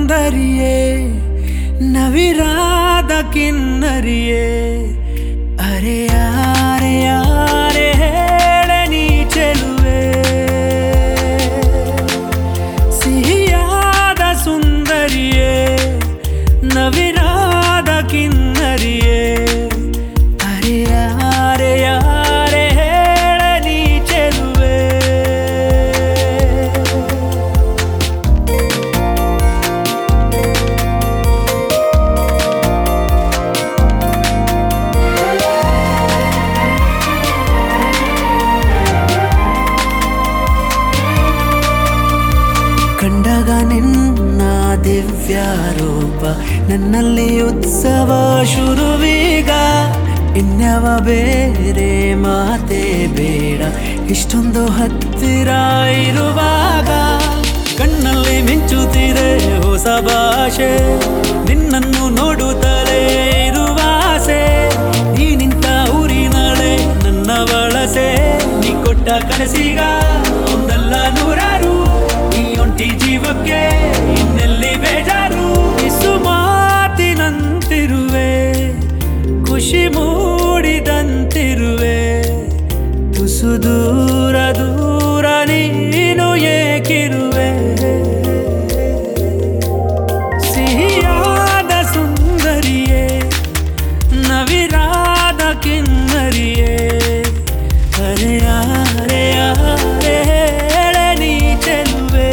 ಸುಂದರಿಯೇ ನವಿರಾದ ಕಿನ್ನರಿಯೇ ಅರೆ ಯಾರೆ ಯಾರೆ ಹೇಳ ನೀ ಚೆಲುವೆ ಸಿಹಿಯಾದ ಸುಂದರಿಯೇ ನವಿರಾದ ಕಿನ್ನರಿಯೇ ಅರೆ ಯಾರೆ ಯಾರೆ ಹೇಳ ನೀ ಚೆಲುವೆ ಕಂಡಾಗ ನಿನ್ನ ದಿವ್ಯ ರೂಪ ನನ್ನಲ್ಲಿ ಉತ್ಸವ ಶುರುವೀಗ ಇನ್ಯಾವ ಬೇರೆ ಮಾತೆ ಬೇಡ ಇಷ್ಟೊಂದು ಹತ್ತಿರ ಇರುವಾಗ ಕಣ್ಣಲ್ಲಿ ಮಿಂಚುತ್ತಿದೆ ಹೊಸ ಭಾಷೆ ನಿನ್ನನ್ನು ನೋಡುತ್ತಲೇ ಇರುವಾಸೆ ನೀ ನಿಂತ ಊರಿನಳೆ ನನ್ನ ಬಳಸೆ ನೀ ಕೊಟ್ಟ ಕನಸಿಗ ಒಂದಲ್ಲ ನೂರಾರು ಈ ಒಂಟಿ ಜೀವಕ್ಕೆ ಇನ್ನೆಲ್ಲಿ ಬೇಜಾರು ಇಸು ಮಾತಿನಂತಿರುವೆ ಖುಷಿ ಮೂಡಿದಂತಿರುವೆ ತುಸು ದೂರ ದೂರ ನೀನು ಏಕಿರುವೆ ಸಿಹಿಯಾದ ಸುಂದರಿಯೇ ನವಿರಾದ ಕಿನ್ನರಿಯೇ ಅರೆ ಯಾರೆ ಯಾರೆ ಹೇಳ ನೀ ಚೆಲುವೆ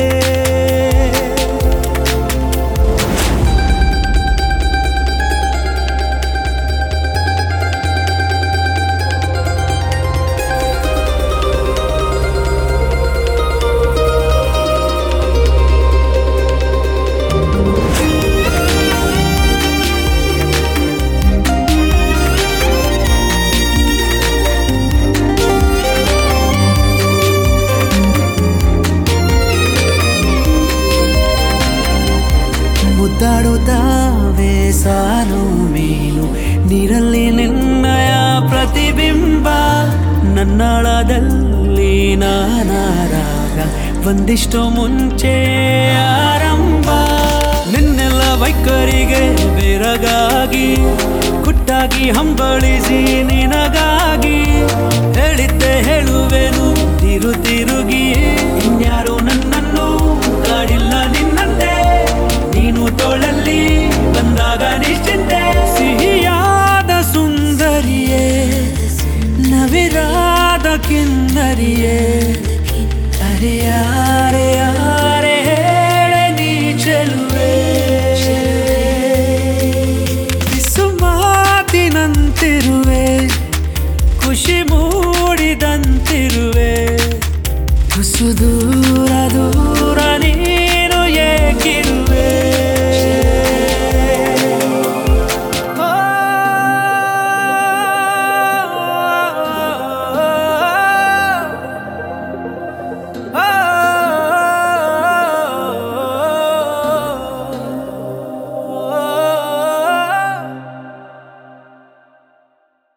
ಮುದ್ದಾಡುತ್ತಾವೆ ಸಾನು ಮೀನು ನೀರಲ್ಲಿ ನಿನ್ನಯ ಪ್ರತಿಬಿಂಬ ನನ್ನಳದಲ್ಲಿ ನಾನಾರಾಗ ಒಂದಿಷ್ಟು ಮುಂಚೆ ಆರಂಭ ನಿನ್ನೆಲ್ಲ ವೈಖರಿಗೆ ಬೆರಗಾಗಿ ಕುಟ್ಟಾಗಿ ಹಂಬಳಿಸಿ ನಿನಗಾಗಿ ಹೇಳಿದ್ದೆ ಹೇಳುವೆನು ತಿರು ತಿರುಗಿ ಇನ್ಯಾರು ನನ್ನನ್ನು ಕಾಡಿಲ್ಲ ನಿನ್ನಂತೆ ನೀನು ತೋಳಲ್ಲಿ ಬಂದಾಗ ನಿಶ್ಚಿಂತೆ ಸಿಹಿಯಾದ ಸುಂದರಿಯೇ ನವಿರಾದ ಕಿನ್ನರಿಯೇ ಅರೆ ಯಾರೆ ಯಾರೆ ಹೇಳ ನೀ ಚೆಲುವೆ ಬಿಸು ಮಾತಿನಂತಿರುವೆ ಖುಷಿ ಮೂಡಿದಂತಿರುವೆ ತುಸು ದೂರ